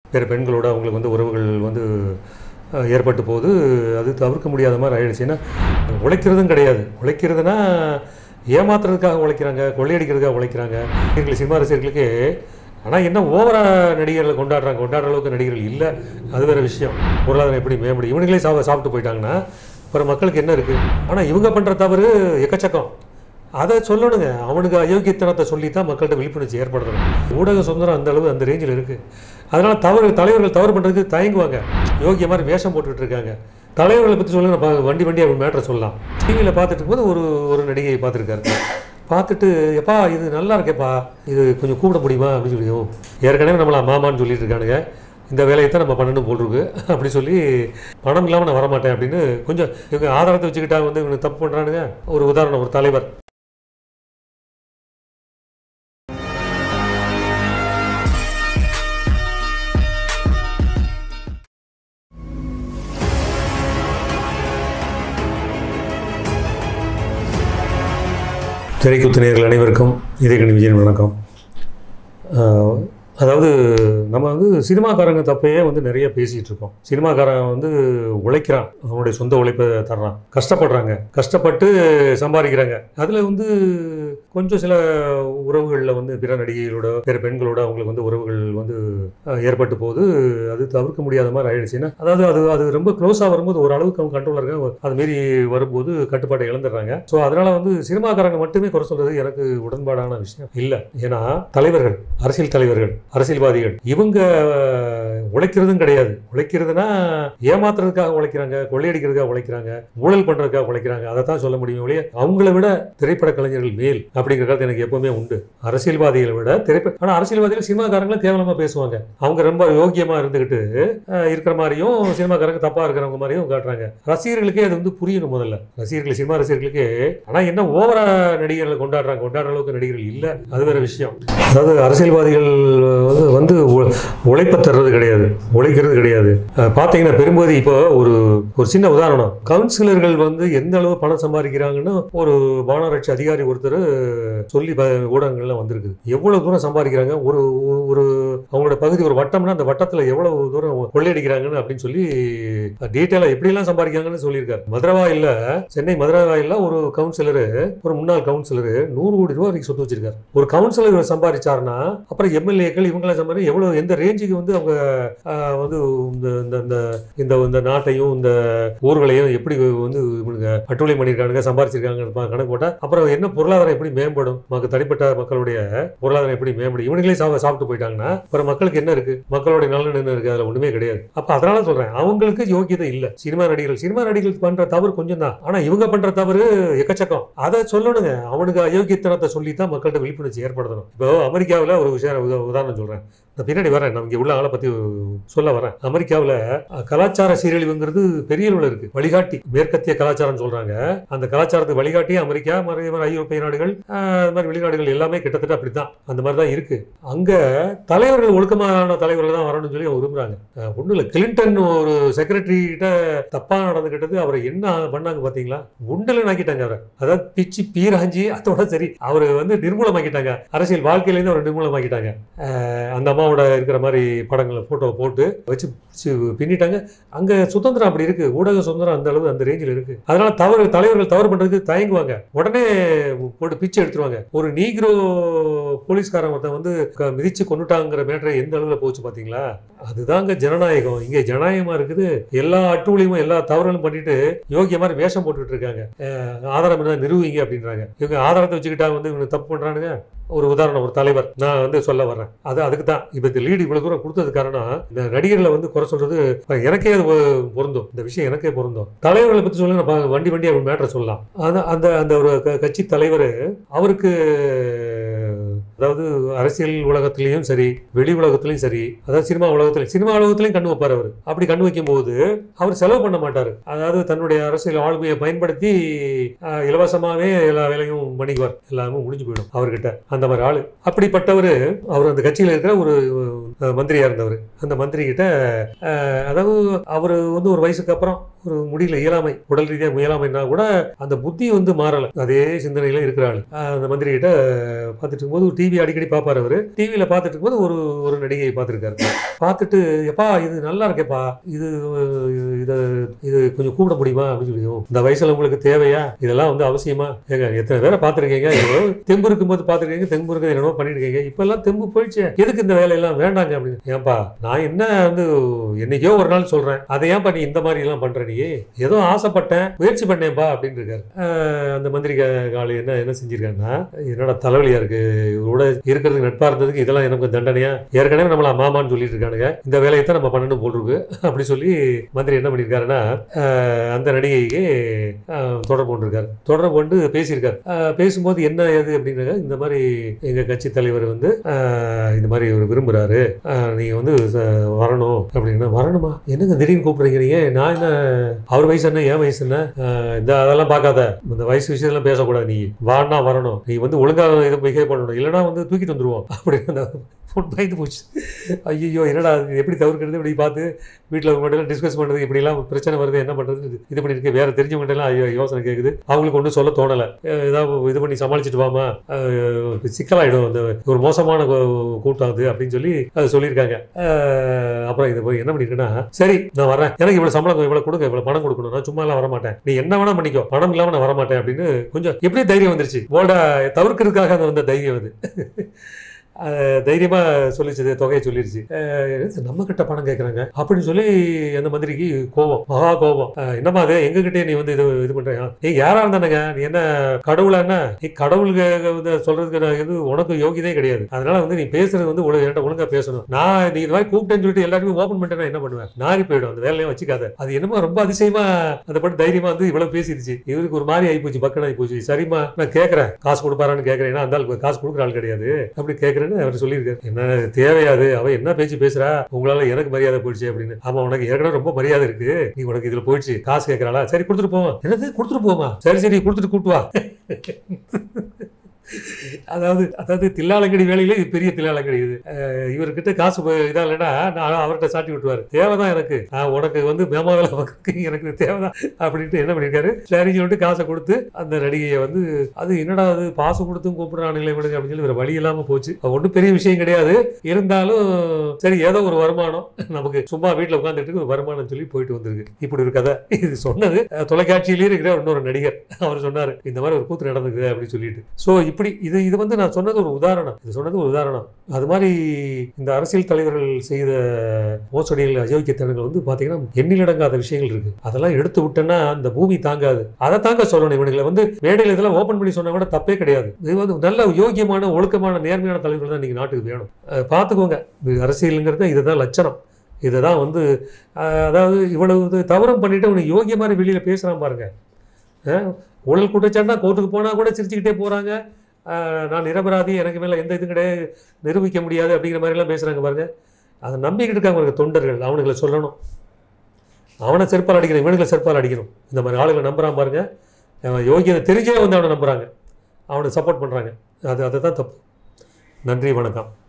வேறு பெண்களோட அவங்களுக்கு வந்து உறவுகள் வந்து அஹ், ஏற்பட்டு போது அது தவிர்க்க முடியாத மாதிரி ஆயிடுச்சு ஏன்னா உழைக்கிறதும் கிடையாது உழைக்கிறதுனா ஏமாத்துறதுக்காக உழைக்கிறாங்க கொள்ளையடிக்கிறதுக்காக உழைக்கிறாங்க நடிகர்கள் சினிமா ரசிகர்களுக்கு ஆனால் என்ன ஓவரா நடிகர்களை கொண்டாடுறாங்க கொண்டாடுற அளவுக்கு நடிகர்கள் இல்லை அது வேற விஷயம் பொருளாதாரம் எப்படி மேம்படும் இவனுங்களே சாப்பிட சாப்பிட்டு போயிட்டாங்கன்னா அப்புறம் மக்களுக்கு என்ன இருக்குது ஆனால் இவங்க பண்ணுற தவறு எக்கச்சக்கம் அதை சொல்லணுங்க அவனுக்கு அயோக்கியத்தனத்தை சொல்லி தான் மக்கள்கிட்ட விழிப்புணர்ச்சி ஏற்படுத்தணும் ஊடக சுதந்திரம் அந்த அளவு அந்த ரேஞ்சில் இருக்குது அதனால் தவறு தலைவர்கள் தவறு பண்ணுறதுக்கு தயங்குவாங்க யோகிய மாதிரி வேஷம் போட்டுட்டு இருக்காங்க தலைவர்களை பற்றி சொல்ல நான் பா- வண்டி வண்டி அப்படி மேட்ரை சொல்லலாம் டிவியில் பார்த்துட்டு இருக்கும்போது ஒரு ஒரு நடிகையை பார்த்துருக்காரு பார்த்துட்டு எப்பா இது நல்லா இருக்கேப்பா இது கொஞ்சம் கூப்பிட முடியுமா அப்படின்னு சொல்லி "ஓ, ஏற்கனவே நம்மள மாமான்னு சொல்லிட்டு இருக்கானுங்க இந்த வேலையை தான் நம்ம பண்ணணும் போல் இருக்கு அப்படி சொல்லி பணம் இல்லாமல் நான் வரமாட்டேன் அப்படின்னு கொஞ்சம் இவங்க ஆதாரத்தை வச்சுக்கிட்டா வந்து இவங்க தப்பு பண்ணுறானுங்க ஒரு உதாரணம் ஒரு தலைவர் திரைக்குத்து நேயர்கள் அனைவருக்கும் இதயகணி விஜயன் வணக்கம் ஆஹ், அதாவது நம்ம வந்து சினிமாக்காரங்க தப்பையே வந்து நிறைய பேசிகிட்டு இருக்கோம் சினிமாக்காரன் வந்து உழைக்கிறான் அவனுடைய சொந்த உழைப்பை தர்றான் கஷ்டப்படுறாங்க கஷ்டப்பட்டு சம்பாதிக்கிறாங்க அதில் வந்து கொஞ்சம் சில உறவுகளில் வந்து பிற நடிகைகளோட பிற பெண்களோட அவங்களுக்கு வந்து உறவுகள் வந்து ஆஹ், ஏற்பட்டு போது அது தவிர்க்க முடியாத மாதிரி ஆயிடுச்சுன்னா அதாவது அது அது ரொம்ப க்ளோஸாக வரும்போது ஒரு அளவுக்கு அவங்க கண்ட்ரோல் இருக்காங்க அது மீறி வரும்போது கட்டுப்பாட்டை இழந்துடுறாங்க ஸோ அதனால வந்து சினிமாக்காரங்க மட்டுமே குறை சொல்றது எனக்கு உடன்பாடான விஷயம் இல்லை ஏன்னா தலைவர்கள் அரசியல் தலைவர்கள் அரசியல்வாதிகள் இவங்க உழைக்கிறதும் கிடையாது உழைக்கிறதுனா ஏமாத்துறதுக்காக உழைக்கிறாங்க கொள்ளையடிக்கிறதுக்காக உழைக்கிறாங்க ஊழல் பண்றதுக்காக உழைக்கிறாங்க அதை தான் சொல்ல முடியும் ஒழிய அவங்கள விட திரைப்பட கலைஞர்கள் மேல் அப்படிங்கிற கருத்து எனக்கு எப்பவுமே உண்டு அரசியல்வாதிகளை விட திரைப்பட ஆனால் அரசியல்வாதிகள் சினிமாக்காரங்களும் கேவலமா பேசுவாங்க அவங்க ரொம்ப யோக்கியமா இருந்துகிட்டு அஹ், இருக்கிற மாதிரியும் சினிமாக்காரங்க தப்பா இருக்கிறவங்க மாதிரியும் காட்டுறாங்க ரசிகர்களுக்கே அது வந்து புரியணும் முதல்ல ரசிகர்கள் சினிமா ரசிகர்களுக்கு ஆனா என்ன ஓவரா நடிகர்களை கொண்டாடுறாங்க கொண்டாடுற அளவுக்கு நடிகர்கள் இல்ல அது வேற விஷயம் அதாவது அரசியல்வாதிகள் வந்து வந்து உ- உழைப்பை தர்றது கிடையாது உழைக்கிறது கிடையாது அஹ், பாத்தீங்கன்னா பெரும்போது இப்போ ஒரு ஒரு சின்ன உதாரணம் கவுன்சிலர்கள் வந்து எந்த அளவு பணம் சம்பாதிக்கிறாங்கன்னு ஒரு மாநகராட்சி அதிகாரி ஒருத்தர் சொல்லி ப- ஊடகங்கள்ல வந்திருக்கு எவ்வளவு தூரம் சம்பாதிக்கிறாங்க ஒரு ஒரு- ஒரு அவங்களோட பகுதி ஒரு வட்டம்னா அந்த வட்டத்துல எவ்வளவு தூரம் கொள்ளையடிக்கிறாங்கன்னு அப்படின்னு சொல்லி டீட்டெயிலாக எப்படிலாம் சம்பாதிக்காங்கன்னு சொல்லியிருக்காரு மதுரவாயில்ல சென்னை மதுரவாயில்ல ஒரு கவுன்சிலரு ஒரு முன்னாள் கவுன்சிலரு நூறு கோடி ரூபா வரைக்கும் சொத்து வச்சிருக்காரு ஒரு கவுன்சிலர் இவர் சம்பாதிச்சாருன்னா அப்புறம் எம்எல்ஏக்கள் இவங்களாம் சம்பாதி எவ்வளவு எந்த ரேஞ்சுக்கு வந்து அவங்க ஆஹ், வந்து இந்த இந்த இந்த இந்த இந்த நாட்டையும் இந்த ஊர்களையும் எப்படி வந்து இவனுங்க அட்டூழியம் பண்ணியிருக்கானுங்க சம்பாதிச்சிருக்காங்க கணக்கு போட்டா அப்புறம் என்ன பொருளாதாரம் எப்படி மேம்படும் மக்கள் தனிப்பட்ட மக்களுடைய பொருளாதாரம் எப்படி மேம்படும் இவனுங்களே சாப்பிட சாப்பிட்டு போயிட்டாங்கன்னா அப்புறம் மக்களுக்கு என்ன இருக்கு மக்களுடைய நலன் என்ன இருக்கு அதுல ஒண்ணுமே கிடையாது அப்ப அதனால சொல்றேன் அவங்களுக்கு யோக்கியதை இல்ல சினிமா நடிகர்கள் சினிமா நடிகர்கள் பண்ற தவறு கொஞ்சம் தான் ஆனா இவங்க பண்ற தவறு எக்கச்சக்கம் அதை சொல்லணுங்க அவனுக்கு அயோக்கியத்தனத்தை சொல்லி தான் மக்கள்கிட்ட விழிப்புணர்ச்சி ஏற்படுத்தணும் இப்போ அமெரிக்காவில் ஒரு விஷயம் உதா- உதாரணம் சொல்றேன் நான் பின்னாடி வரேன் நம்ம இங்கே உள்ள ஆளை பத்தி சொல்ல வரேன் அமெரிக்காவில் கலாச்சார சீரழிவுங்கிறது பெரிய அளவில் இருக்கு வழிகாட்டி மேற்கத்திய கலாச்சாரம் சொல்றாங்க அந்த கலாச்சாரத்துக்கு வழிகாட்டி அமெரிக்கா மற்ற மாதிரி ஐரோப்பிய நாடுகள் ஆஹ், அது மாதிரி வெளிநாடுகள் எல்லாமே கிட்டத்தட்ட அப்படித்தான் அந்த மாதிரி தான் இருக்கு அங்க தலைவர்கள் ஒழுக்கமான தலைவர்கள் தான் வரணும்னு சொல்லி அவங்க விரும்புறாங்க ஒன்றும் இல்லை கிளின்டன் ஒரு செக்ரட்டரி கிட்ட தப்பா நடந்துகிட்டது அவரை என்ன பண்ணாங்க பாத்தீங்களா குண்டலன் ஆக்கிட்டாங்க அவரை அதாவது பிச்சு பீராஞ்சி அதோட சரி அவர் வந்து நிர்மூலமாக்கிட்டாங்க அரசியல் வாழ்க்கையிலேருந்து அவரை நிர்மூலமாக்கிட்டாங்க அஹ் அந்த அம்மாவோட இருக்கிற மாதிரி படங்களை போட்டோ போட்டு வச்சு பிடிச்சு பின்னிட்டாங்க அங்க சுதந்திரம் அப்படி இருக்கு ஊடக சுதந்திரம் அந்த அளவு அந்த ரேஞ்சில் இருக்கு அதனால தவறு தலைவர்கள் தவறு பண்றதுக்கு தயங்குவாங்க உடனே போட்டு பிச்சை எடுத்துருவாங்க ஒரு நீக்ரோ போலீஸ்காரன் ஒருத்தன் வந்து க- மிதிச்சு கொண்டுட்டாங்கிற மேட்டரை எந்த அளவுல போச்சு பாத்தீங்களா அதுதாங்க ஜனநாயகம் இங்க ஜனநாயகமா இருக்குது எல்லா அட்டூழியமும் எல்லா தவறுகளும் பண்ணிட்டு யோகிய மாதிரி வேஷம் போட்டுட்டு இருக்காங்க அஹ் ஆதாரம் என்ன நிறுவீங்க அப்படின்றாங்க இவங்க ஆதாரத்தை வச்சுக்கிட்டா வந்து இவங்க தப்பு பண்றானுங்க ஒரு உதாரணம் ஒரு தலைவர் நான் வந்து சொல்ல வர்றேன் அது அதுக்கு தான் இப்போ இந்த லீடு இவ்வளவு தூரம் கொடுத்தது காரணம் இந்த நடிகர்களை வந்து குறை சொல்றது எனக்கே அது பொ- பொருந்தும் இந்த விஷயம் எனக்கே பொருந்தும் தலைவர்களை பத்தி சொல்ல நான் பா- வண்டி வண்டி அப்படி மேட்டரை சொல்லலாம் அந்த அந்த அந்த ஒரு க- கட்சி தலைவர் அவருக்கு அதாவது அரசியல் உலகத்திலையும் சரி வெளி உலகத்திலையும் சரி அதாவது சினிமா உலகத்திலையும் சினிமா உலகத்திலையும் கண்ணு வைப்பார் அவர் அப்படி கண்ணு வைக்கும் போது அவர் செலவு பண்ண மாட்டார் அதாவது தன்னுடைய அரசியல் ஆளுமையை பயன்படுத்தி ஆஹ், இலவசமாவே எல்லா வேலையும் பண்ணிக்குவார் எல்லாமே முடிஞ்சு போயிடும் அவர்கிட்ட அந்த மாதிரி ஆளு அப்படிப்பட்டவர் அவர் அந்த கட்சியில் இருக்கிற ஒரு அஹ், மந்திரியா இருந்தவர் அந்த மந்திரி கிட்ட அஹ், அதாவது அவர் வந்து ஒரு வயசுக்கு அப்புறம் ஒரு முடியல இயலாமை உடல் ரீதியாக முயலாமைன்னா கூட அந்த புத்தி வந்து மாறல அதே சிந்தனையில இருக்கிற ஆளு அஹ், அந்த மந்திரி கிட்ட பார்த்துட்டு இருக்கும்போது டீ டிவி அடிக்கடி பார்ப்பாரு அவரு டிவியில பார்த்துட்டு இருக்கும்போது ஒரு ஒரு நடிகையை பார்த்துருக்காரு பார்த்துட்டு எப்பா இது நல்லா இருக்கேப்பா இது இது- இது இது கொஞ்சம் கூப்பிட முடியுமா அப்படின்னு சொல்லி "ஓ, இந்த வயசுல உங்களுக்கு தேவையா இதெல்லாம் வந்து அவசியமா ஏங்க எத்தனை பேரை பார்த்துருக்கீங்க எவ்வளோ தெம்பு இருக்கும்போது பார்த்துருக்கீங்க தெம்பு இருக்கிறது என்னமோ பண்ணிருக்கீங்க இப்பெல்லாம் தெம்பு போயிடுச்சு எதுக்கு இந்த வேலையெல்லாம் வேண்டாங்க அப்படின்னு ஏன்பா நான் என்ன வந்து என்னைக்கோ ஒரு நாள் சொல்றேன் அதை ஏன்பா நீ இந்த மாதிரி எல்லாம் பண்ற நீ ஏதோ ஆசைப்பட்டேன் முயற்சி பண்ணேன்பா அப்படின்னு இருக்காரு ஆஹ் அந்த மந்திரி கா- காளி என்ன என்ன செஞ்சிருக்காருன்னா என்னோட தலைவலியா இருக்கு இவரோட இருக்கிறதுக்கு நட்பா இருந்ததுக்கு இதெல்லாம் எனக்கு தண்டனையா ஏற்கனவே நம்மள மாமான்னு சொல்லிட்டு இருக்கானுங்க இந்த வேலையை தான் நம்ம பண்ணணும் போட்டிருக்கு அப்படி சொல்லி மந்திரி என்ன பண்ணியிருக்காருன்னா ஆஹ் அந்த நடிகைக்கு ஆஹ் தொடர்பு கொண்டிருக்காரு தொடர்பு கொண்டு பேசியிருக்காரு ஆஹ் பேசும்போது என்ன ஏது அப்படின்னாங்க இந்த மாதிரி எங்க கட்சி தலைவர் வந்து ஆஹ் இந்த மாதிரி இவர் விரும்புறாரு ஆஹ் நீங்க வந்து ச- வரணும் அப்படின்னா வரணுமா என்னங்க திடீர்னு கூப்பிடுறீங்க நீங்க நான் என்ன அவர் வயசு என்ன என் வயசு என்ன ஆஹ் இந்த அதெல்லாம் பார்க்காத இந்த வயசு விஷயத்தெல்லாம் பேசக்கூடாது நீ வான்னா வரணும் நீ வந்து ஒழுங்கா இதை பிஹேவ் பண்ணணும் இல்லைன்னா வந்து தூக்கிட்டு வந்துருவோம் அப்படின்னு ஃபோன் பயந்து போச்சு ஐயோ என்னடா இது எப்படி தவிர்க்கிறது இப்படி பார்த்து வீட்டில் மட்டும் டிஸ்கஸ் பண்ணுறது இப்படிலாம் பிரச்சனை வருது என்ன பண்ணுறது இது பண்ணிருக்கு வேற தெரிஞ்சவங்கள்ட்ட எல்லாம் ஐயோ யோசனை கேட்குது அவங்களுக்கு ஒன்றும் சொல்ல தோணலை ஏதாவது இது பண்ணி சமாளிச்சுட்டு வாமா அஹ் சிக்கலாயிடும் அந்த ஒரு மோசமான கூ- கூட்டம் அது அப்படின்னு சொல்லி அதை சொல்லியிருக்காங்க அஹ் அப்புறம் இது போய் என்ன பண்ணிருக்குன்னா சரி நான் வரேன் எனக்கு இவ்வளவு சம்பளம் இவ்வளவு கொடுங்க இவ்வளவு பணம் கொடுக்கணும் நான் சும்மா எல்லாம் வரமாட்டேன் நீ என்ன வேணா பண்ணிக்கோ பணம் இல்லாம நான் வரமாட்டேன் அப்படின்னு கொஞ்சம் எப்படி தைரியம் வந்துருச்சு போல்டா தவிர்க்கிறதுக்காக அந்த வந்த தைரியம் அது அஹ் தைரியமா சொல்லிச்சு தொகையை சொல்லிருச்சு அஹ் நம்ம கிட்ட பணம் கேட்கறாங்க அப்படின்னு சொல்லி அந்த மந்திரிக்கு கோபம் மகா கோபம் அஹ் என்னம்மா அது எங்க கிட்டே நீ வந்து இது இது பண்றியா நீ யாரா இருந்தானுங்க நீ என்ன கடவுளா என்ன நீ கடவுளுக்கு வந்து சொல்றதுக்கு நான் இது உனக்கு யோகியதே கிடையாது அதனால வந்து நீ பேசுறது வந்து ஒழு- என்கிட்ட ஒழுங்கா பேசணும் நான் நீ இது மாதிரி கூப்பிட்டேன்னு சொல்லிட்டு எல்லாருமே ஓப்பன் பண்ணிட்டேன் என்ன பண்ணுவேன் நாரி போயிடும் அந்த வேலையும் வச்சுக்காத அது என்னமோ ரொம்ப அதிசயமா அந்த பட்டு தைரியமா வந்து இவ்வளவு பேசிடுச்சு இவருக்கு ஒரு மாதிரி ஆயிப்போச்சு பக்கம் ஆயிப்போச்சு சரிம்மா நான் கேட்கறேன் காசு கொடுப்பாரான்னு கேட்கறேன் ஏன்னா அந்த ஆள் காசு கொடுக்குற ஆள் கிடையாது அப்படி கேட்கறேன்னு அவர் சொல்லியிருக்காரு என்ன தேவையாது அவ என்ன பேச்சு பேசுறா உங்களால எனக்கு மரியாதை போயிடுச்சு அப்படின்னு ஆமா உனக்கு ஏற்கனவே ரொம்ப மரியாதை இருக்கு நீ உனக்கு இதுல போயிடுச்சு காசு கேட்கறாளா சரி கொடுத்துட்டு போவோம் என்னது கொடுத்துட்டு போமா சரி சரி கொடுத்துட்டு கூட்டு வா அதாவது அதாவது தில்லாலங்கடி வேலையில இது பெரிய தில்லாலங்கடி இது அஹ் இவர்கிட்ட காசு போய் இதா இல்லைன்னா நான் அவர்கிட்ட சாட்டி விட்டுருவாரு தேவைதான் எனக்கு நான் உனக்கு வந்து மேமா வேலை பார்க்கறதுக்கு எனக்கு தேவைதான் அப்படின்ட்டு என்ன பண்ணிருக்காரு சரின்னு சொல்லிட்டு காசை கொடுத்து அந்த நடிகையை வந்து அது என்னடா அது பாசம் கொடுத்தும் கூப்பிடுறானுங்களே விடுங்க அப்படின்னு சொல்லி வேற வழி இல்லாம போச்சு அது ஒன்றும் பெரிய விஷயம் கிடையாது இருந்தாலும் சரி ஏதோ ஒரு வருமானம் நமக்கு சும்மா வீட்டில் உட்காந்துட்டு ஒரு வருமானம் சொல்லி போயிட்டு வந்திருக்கு இப்படி ஒரு கதை இது சொன்னது அஹ், தொலைக்காட்சியிலேயே இருக்கிற இன்னொரு நடிகர் அவர் சொன்னார் இந்த மாதிரி ஒரு கூத்து நடந்துக்குது அப்படின்னு சொல்லிட்டு ஸோ இப்படி இது இது வந்து நான் சொன்னது ஒரு உதாரணம் இது சொன்னது ஒரு உதாரணம் அது மாதிரி இந்த அரசியல் தலைவர்கள் செய்த மோசடிகள் அயோக்கியத்தனங்கள் வந்து பார்த்தீங்கன்னா எண்ணிலடங்காத விஷயங்கள் இருக்கு அதெல்லாம் எடுத்து விட்டேன்னா அந்த பூமி தாங்காது அதை தாங்க சொல்லணும் இவனுங்களை வந்து மேடையில் இதெல்லாம் ஓப்பன் பண்ணி சொன்னா கூட தப்பே கிடையாது இது வந்து நல்ல யோகியமான ஒழுக்கமான நேர்மையான தலைவர்கள் தான் இன்னைக்கு நாட்டுக்கு வேணும் அஹ் பார்த்துக்கோங்க இது அரசியலுங்கிறது இதுதான் லட்சணம் இதுதான் வந்து அஹ், அதாவது இவ்வளவு இது தவறும் பண்ணிட்டு அவனுக்கு யோகிய மாதிரி வெளியில் பேசுகிறான் பாருங்க அஹ், ஊழல் குற்றச்சாட்டுனா கோர்ட்டுக்கு போனால் கூட சிரிச்சுக்கிட்டே போகிறாங்க நான் நிரபராதி எனக்கு மேலே எந்த இதுவும் கிடையாது நிரூபிக்க முடியாது அப்படிங்கிற மாதிரிலாம் பேசுகிறாங்க பாருங்க அதை நம்பிக்கிட்டு இருக்காங்க பாருங்க தொண்டர்கள் அவனுங்களை சொல்லணும் அவனை செருப்பால் அடிக்கணும் இவனுங்களை செருப்பால் அடிக்கணும் இந்த மாதிரி ஆளுகளை நம்புறான் பாருங்க அவன் யோகியனை தெரிஞ்சே வந்து அவனை நம்புறாங்க அவனை சப்போர்ட் பண்ணுறாங்க அது அதுதான் தப்பு நன்றி வணக்கம்